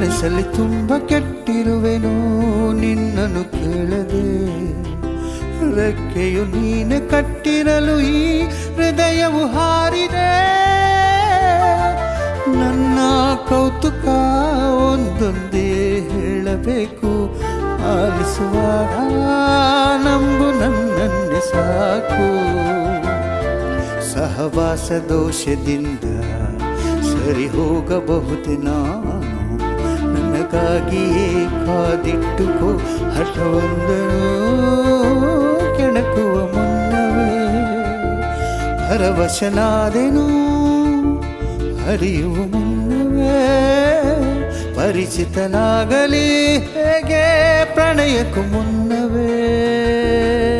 ಮನಸ್ಸಲ್ಲಿ ತುಂಬ ಕೆಟ್ಟಿರುವೆನು ನಿನ್ನನ್ನು ಕೇಳದೆ ರೆಕ್ಕೆಯು ನೀನೆ ಕಟ್ಟಿರಲು ಈ ಹೃದಯವು ಹಾರಿದೆ ನನ್ನ ಕೌತುಕ ಒಂದೊಂದೇ ಹೇಳಬೇಕು ಆಲಿಸುವಾಗ ನಂಬು ನನ್ನನ್ನೇ ಸಾಕು ಸಹವಾಸ ದೋಷದಿಂದ ಸರಿ ಹೋಗಬಹುದೇ ನಾನು ನನಗಾಗಿಯೇ ಕಾದಿಟ್ಟುಕೋ ಹಠವೊಂದನು ಕೆಣಕುವ ಮುನ್ನವೇ ಪರವಶನಾದೆನು ಹರಿಯುವ ಮುನ್ನವೇ ಪರಿಚಿತನಾಗಲಿ ಹೇಗೆ ಪ್ರಣಯಕ್ಕೂ ಮುನ್ನವೇ